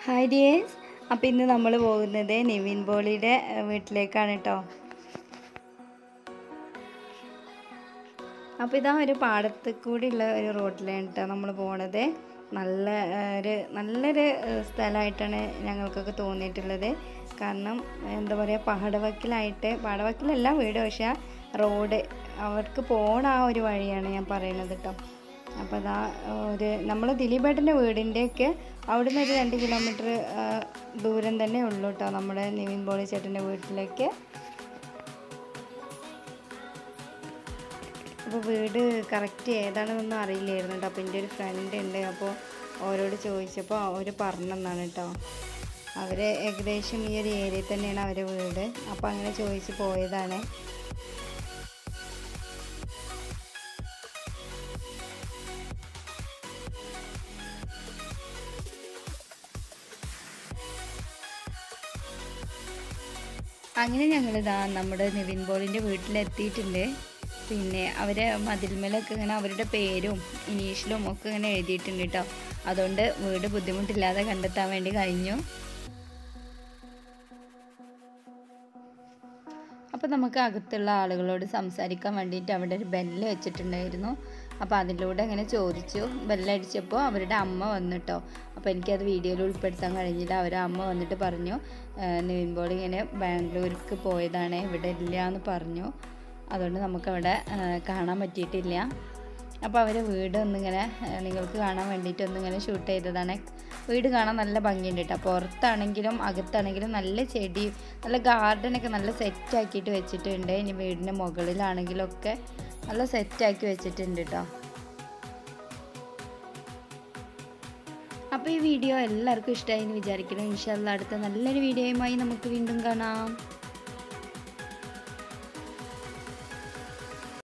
hi dears അപ്പോൾ ഇന്ന് നമ്മൾ പോകുന്നത് നിവിൻ പോളിയുടെ ഏഹ്, വീട്ടിലേക്കാണ് കേട്ടോ അപ്പോൾ ഇതാ ഒരു പാടത്ത് കൂടിയുള്ള ഒരു റോഡിലാണ് കേട്ടോ നമ്മൾ പോണത് നല്ല ഏഹ്, ഒരു നല്ലൊരു ഏഹ്, സ്ഥലമായിട്ടാണ് ഞങ്ങൾക്കൊക്കെ തോന്നിയിട്ടുള്ളത് കാരണം എന്താ പറയുക പാടവക്കിലായിട്ട് പാടവക്കിലല്ല വീട് പക്ഷേ റോഡ് അവർക്ക് പോണ ആ ഒരു വഴിയാണ് ഞാൻ പറയുന്നത് കേട്ടോ അപ്പോൾ അതാ ഒരു നമ്മൾ ദിലീപേട്ടൻ്റെ വീടിൻ്റെയൊക്കെ അവിടുന്ന് ഒരു രണ്ട് കിലോമീറ്റർ ദൂരം തന്നെ ഉള്ളൂ കേട്ടോ നമ്മുടെ നിവിൻ പോളി ചേട്ടൻ്റെ വീട്ടിലേക്ക് അപ്പോൾ വീട് കറക്റ്റ് ഏതാണെന്നൊന്നും അറിയില്ലായിരുന്നു കേട്ടോ അപ്പോൾ എൻ്റെ ഒരു ഫ്രണ്ട് ഉണ്ട് അപ്പോൾ അവരോട് ചോദിച്ചപ്പോൾ അവർ പറഞ്ഞെന്നാണ് കേട്ടോ അവർ ഏകദേശം ഈ ഒരു ഏരിയയിൽ തന്നെയാണ് അവരെ വീട് അപ്പോൾ അങ്ങനെ ചോദിച്ച് പോയതാണ് അങ്ങനെ ഞങ്ങളിതാ നമ്മുടെ നിവിൻ പോളിൻ്റെ വീട്ടിലെത്തിയിട്ടുണ്ട് പിന്നെ അവർ മതിൽമേലൊക്കെ ഇങ്ങനെ അവരുടെ പേരും ഇനീഷ്യലും ഒക്കെ ഇങ്ങനെ എഴുതിയിട്ടുണ്ട് കേട്ടോ അതുകൊണ്ട് വീട് ബുദ്ധിമുട്ടില്ലാതെ കണ്ടെത്താൻ വേണ്ടി കഴിഞ്ഞു അപ്പോൾ നമുക്ക് അകത്തുള്ള ആളുകളോട് സംസാരിക്കാൻ വേണ്ടിയിട്ട് അവിടെ ഒരു ബെല്ല് വെച്ചിട്ടുണ്ടായിരുന്നു അപ്പോൾ അതിലൂടെ അങ്ങനെ ചോദിച്ചു ബെല്ലടിച്ചപ്പോൾ അവരുടെ അമ്മ വന്നിട്ടോ അപ്പോൾ എനിക്കത് വീഡിയോയിൽ ഉൾപ്പെടുത്താൻ കഴിഞ്ഞില്ല അവരുടെ അമ്മ വന്നിട്ട് പറഞ്ഞു "ഏഹ് നിവിൻ പോളി ഇങ്ങനെ ബാംഗ്ലൂർക്ക് പോയതാണ് ഇവിടെ ഇല്ല എന്ന് പറഞ്ഞു അതുകൊണ്ട് നമുക്കവിടെ ഏഹ് കാണാൻ പറ്റിയിട്ടില്ല അപ്പോൾ അവരെ വീട് ഒന്നിങ്ങനെ ഏഹ് നിങ്ങൾക്ക് കാണാൻ വേണ്ടിയിട്ട് ഒന്നിങ്ങനെ ഷൂട്ട് ചെയ്തതാണ് വീട് കാണാൻ നല്ല ഭംഗിയുണ്ട് കേട്ടോ പുറത്താണെങ്കിലും അകത്താണെങ്കിലും നല്ല ചെടി നല്ല ഗാർഡനൊക്കെ നല്ല സെറ്റാക്കിയിട്ട് വെച്ചിട്ടുണ്ട് ഇനി വീടിൻ്റെ മുകളിലാണെങ്കിലും ഒക്കെ നല്ല സെറ്റാക്കി വെച്ചിട്ടുണ്ട് കേട്ടോ അപ്പോൾ ഈ വീഡിയോ എല്ലാവർക്കും ഇഷ്ടമായി എന്ന് വിചാരിക്കുന്നു ഇൻഷാല്ല അടുത്ത നല്ലൊരു വീഡിയോയുമായി നമുക്ക് വീണ്ടും കാണാം